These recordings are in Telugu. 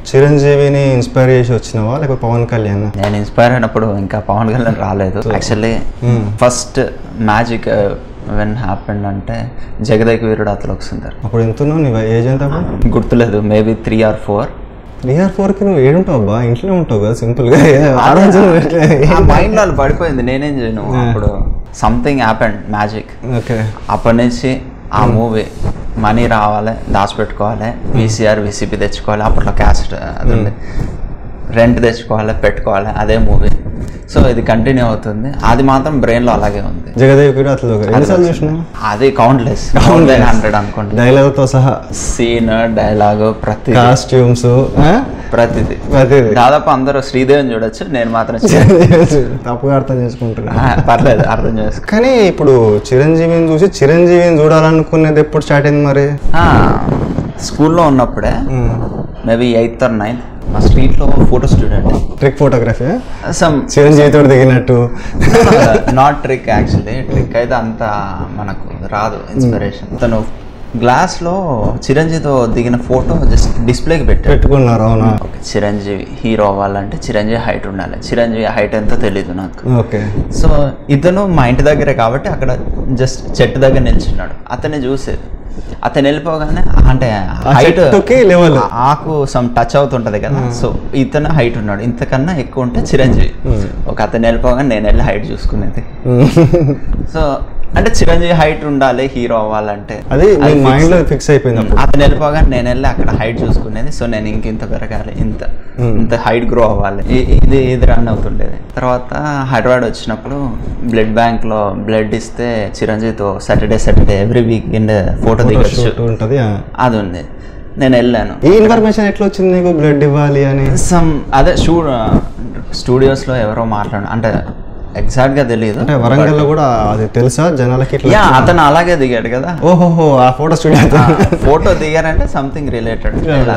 చిరంజీవిని ఇన్స్పైర్ చేసి వచ్చినవా లేకపోతే పవన్ కళ్యాణ్ నేను ఇన్స్పైర్ అయినప్పుడు ఇంకా పవన్ కళ్యాణ్ రాలేదు actually first magic when happened అంటే జగదేక్ వీరుడు అతలోకి సుందర్ అప్పుడు ఎంతున్నావు నీ ఏజ్ ఎంత అప్పుడు గుర్తులేదు maybe three or four three or ఫోర్కి నువ్వు ఏడుంటావు అబ్బా ఇంట్లో ఉంటావు కదా సింపుల్గా ఆ రోజు నువ్వు ఎట్లా- ఆ మైండ్ వాళ్ళు పడిపోయింది నేనేం చేయను అప్పుడు సంథింగ్ హ్యాపెండ్ మ్యాజిక్ ఓకే అప్పటి నుంచి ఆ మూవీ మనీ రావాలి దాచిపెట్టుకోవాలి వీసీఆర్ వీసీపీ తెచ్చుకోవాలి అప్పట్లో క్యాస్ట్ అది ఉంది రెంట్ తెచ్చుకోవాలి పెట్టుకోవాలి అదే మూవీ సో ఇది కంటిన్యూ అవుతుంది అది మాత్రం బ్రెయిన్లో అలాగే ఉంది జగదేవ్ అట్లా ఎన్నిసార్లు చూసినావు అది కౌంట్లెస్ హండ్రెడ్ అనుకోండి డైలాగ్తో సహా సీన్ డైలాగ్ ప్రతి కాస్ట్యూమ్స్ ప్రతిది అదే దాదాపు అందరూ శ్రీదేవిని చూడొచ్చు నేను మాత్రం చిరంజీవి. తప్పుగా అర్థం చేసుకుంటున్నా ఆ, పర్లేదు అర్థం చేసుకో కానీ ఇప్పుడు చిరంజీవిని చూసి చిరంజీవిని చూడాలనుకునేది ఎప్పుడు స్టార్ట్ అయింది మరి ఆ, స్కూల్లో ఉన్నప్పుడే మేబీ ఎయిత్ ఆర్ నైన్త్ మా స్ట్రీట్లో photo student trick photography some చిరంజీవితో దిగినట్టు నాట్ ట్రిక్ యాక్చువల్లీ ట్రిక్ అయితే అంత మనకు రాదు ఇన్స్పిరేషన్ తను గ్లాస్లో చిరంజీవితో దిగిన ఫోటో జస్ట్ డిస్ప్లేకి పెట్టాడు పెట్టుకున్నారు అవునా ఓకే చిరంజీవి హీరో అవ్వాలంటే చిరంజీవి హైట్ ఉండాలి చిరంజీవి హైట్ ఎంతో తెలీదు నాకు ఓకే సో ఇతను మా ఇంటి దగ్గరే కాబట్టి అక్కడ జస్ట్ చెట్టు దగ్గర నిల్చున్నాడు అతన్ని చూసేది అతను వెళ్ళిపోగానే అంటే హైట్ చెట్టుకి level. ఆకు సమ్ టచ్ అవుతుంటది కదా సో ఇతను హైట్ ఉన్నాడు ఇంతకన్నా ఎక్కువ ఉంటే చిరంజీవి ఒక అతను వెళ్ళిపోగానే నేను వెళ్ళి హైట్ చూసుకునేది సో అంటే చిరంజీవి హైట్ ఉండాలి హీరో అవ్వాలంటే అది మీ అది fix. మైండ్ లో ఫిక్స్ అయిపోయింది అప్పుడు అతను వెళ్ళిపోగానే నేను వెళ్ళి అక్కడ హైట్ చూసుకునేది సో నేను ఇంక ఇంత పెరగాలి ఇంత ఇంత హైట్ గ్రో అవ్వాలి ఇ- ఇది ఇది రన్ అవుతుండేది తర్వాత హైదరాబాద్ వచ్చినప్పుడు బ్లడ్ బ్యాంక్ లో బ్లడ్ ఇస్తే చిరంజీవితో Saturday Saturday every weekend photo దిగొచ్చు షూట్ ఉంటది ఆ. అది ఉంది నేను వెళ్ళాను ఈ ఇన్ఫర్మేషన్ ఎట్లా వచ్చింది నీకు బ్లడ్ ఇవ్వాలి అని సమ్ అదే స్టూ స్టూడియోస్లో ఎవరో మాట్లాడు అంటే ఎగ్జాక్ట్గా తెలియదు అంటే వరంగల్ లో కూడా అది తెలుసా జనాలకి ఇట్లా యా అతను అలాగే దిగాడు కదా ఓహోహో ఆ ఫోటో స్టూడియో ఫోటో దిగారంటే సంథింగ్ రిలేటెడ్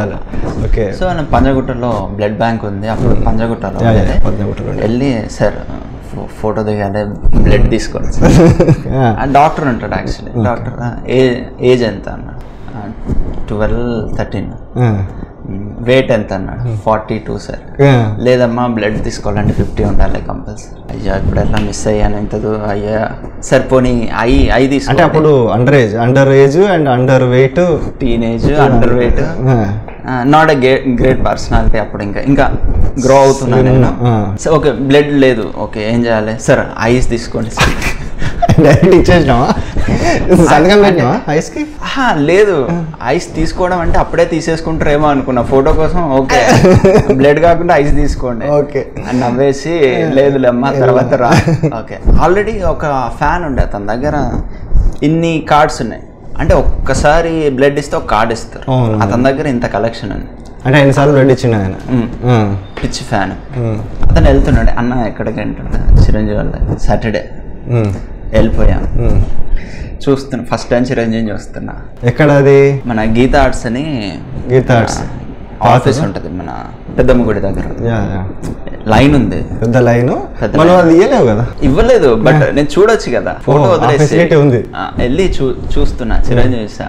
ఓకే సో నేను పంజగుట్టలో బ్లడ్ బ్యాంక్ ఉంది అప్పుడు పంజగుట్టలో యా, యా, ఉండేది. పంజాగుట్టలో ఉండేది. వెళ్ళి సార్ ఫో- ఫోటో దిగాలి బ్లడ్ తీసుకోవాలి ఆ. ఆ డాక్టర్ ఉంటాడు యాక్చువల్లీ డాక్టర్ ఏ ఏజ్ ఎంత అన్నాడు ట్వెల్వ్ థర్టీన్ ఆ. వెయిట్ ఎంత అన్నాడు ఫార్టీ టూ సార్ ఆ. లేదమ్మా బ్లడ్ తీసుకోవాలంటే ఫిఫ్టీ ఉండాలి కంపల్సరీ అయ్యా ఇప్పుడు ఎలా మిస్ అయ్యాను ఇంత దూ- అయ్యా సార్ పోనీ ఐ ఐ అంటే తీసుకో అప్పుడు under age under age and under weight teenage under weight not a great personality అప్పుడు ఇంకా ఇంకా గ్రో అవుతున్నాను నేను ఆ. సో ఓకే బ్లడ్ లేదు ఓకే ఏం చేయాలి సార్ ఐస్ తీసుకోండి సార్ డైరెక్ట్ ఇచ్చేసినావా సంతకం పెట్టినావా ఐస్ కి ఆహా, లేదు ఐస్ తీసుకోవడం అంటే అప్పుడే తీసేసుకుంటారేమో అనుకున్నా ఫోటో కోసం ఓకే బ్లడ్ కాకుండా ఐస్ తీసుకోండి ఓకే అని నవ్వేసి లేదులేమ్మా తర్వాత రా ఓకే ఆల్రెడీ ఒక ఫ్యాన్ ఉండే అతని దగ్గర ఇన్ని కార్డ్స్ ఉన్నాయి అంటే ఒక్కసారి బ్లడ్ ఇస్తే ఒక కార్డ్ ఇస్తారు అవును. అతని దగ్గర ఇంత కలెక్షన్ ఉంది అంటే ఎన్నిసార్లు బ్లడ్ ఇచ్చిండు ఆయన ఉమ్, ఆ. పిచ్చి ఫ్యాన్ ఉమ్. అతను వెళ్తున్నాడు అన్న ఎక్కడికి అంటాడు చిరంజీవి వాళ్ళ సాటర్డే ఉమ్. వెళ్ళిపోయాను ఉమ్. చూస్తున్నా ఫస్ట్ టైం చిరంజీవి చూస్తున్నా ఎక్కడ అది మన గీతా ఆర్ట్స్ అని గీతా ఆర్ట్స్ ఆఫీస్ ఉంటుంది మన పెద్దమ్మ గుడి దగ్గర యా, యా. లైన్ ఉంది పెద్ద లైన్ పెద్ద మనం అది ఇయ్యలేవు కదా ఇవ్వలేదు బట్ నేను చూడొచ్చు కదా ఫోటో ఆ వదిలేసి facility ఉంది. ఆ, వెళ్ళి చూ చూస్తున్నా చిరంజీవి సార్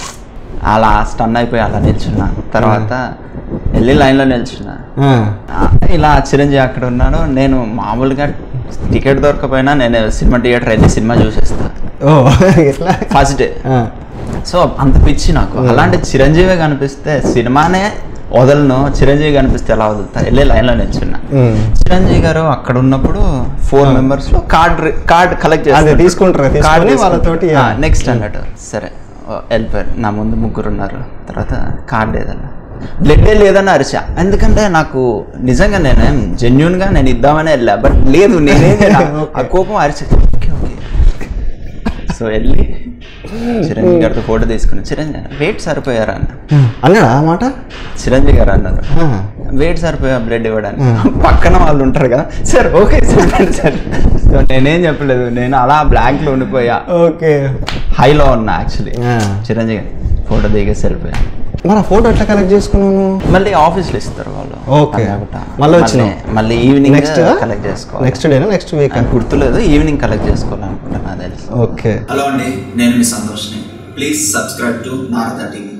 అలా స్టన్ అయిపోయి అలా నిల్చున్నా తర్వాత వెళ్ళి లైన్లో నిల్చున్నా ఆ. ఆ, ఇలా చిరంజీవి అక్కడ ఉన్నాడు నేను మామూలుగా టికెట్ దొరకపోయినా నేను సినిమా థియేటర్ వెళ్ళి సినిమా చూసేస్తా ఓ ఎట్లా ఫస్ట్ డే ఆ. సో అంత పిచ్చి నాకు అలాంటి చిరంజీవి కనిపిస్తే సినిమానే వదలను చిరంజీవి కనిపిస్తే ఎలా వదులుతా వెళ్ళి లైన్లో నిల్చున్నా ఉమ్. చిరంజీవి గారు అక్కడ ఉన్నప్పుడు ఫోర్ మెంబర్స్ లో కార్డ్ కార్డ్ కలెక్ట్ అదే తీసుకుంటారు, తీసుకొని వాళ్ళతోటి, ఆ. నెక్స్ట్ అన్నట్టు సరే ఓ, వెళ్ళిపోయారు నా ముందు ముగ్గురు ఉన్నారు తర్వాత కార్డ్ ఏదన్నా బ్లడ్ లేదని అరిచా ఎందుకంటే నాకు నిజంగా నేను జెన్యున్ గా నేను ఇద్దామని వెళ్ళా బట్ లేదు నేనేం చేయను. ఆ కోపం అరిచి ఓకే ఓకే సో వెళ్ళి చిరంజీవి గారితో ఫోటో తీసుకుని చిరంజీవి వెయిట్ సరిపోయారా అన్న అన్నాడా ఆ మాట చిరంజీవి గారు అన్నారు ఆ. వెయిట్ సరిపోయా బ్లడ్ ఇవ్వడానికి పక్కన వాళ్ళు ఉంటారు కదా సార్ ఓకే చెప్పండి సార్ సో నేనేం చెప్పలేదు నేను అలా బ్లాంక్ లో ఉండిపోయా ఓకే హైలో ఉన్నా యాక్చువల్లీ ఆ. చిరంజీవి గారు ఫోటో దిగేసి వెళ్ళిపోయా మరి ఆ ఫోటో ఎట్లా కలెక్ట్ చేసుకున్నాను మళ్ళీ ఆఫీస్లో ఇస్తారు వాళ్ళు Okay. పంజాగుట్ట. మళ్ళీ వచ్చినావు? మళ్ళీ ఈవినింగ్ నెక్స్ట్ కలెక్ట్ చేసుకోవాలి నెక్స్ట్ డేనా నెక్స్ట్ వీక్ నాకు గుర్తులేదు ఈవినింగ్ కలెక్ట్ చేసుకోవాలనుకుంటున్నా నాకు తెలుసు ఓకే హలో అండి నేను మీ సంతోష్ని please subscribe to Narada TV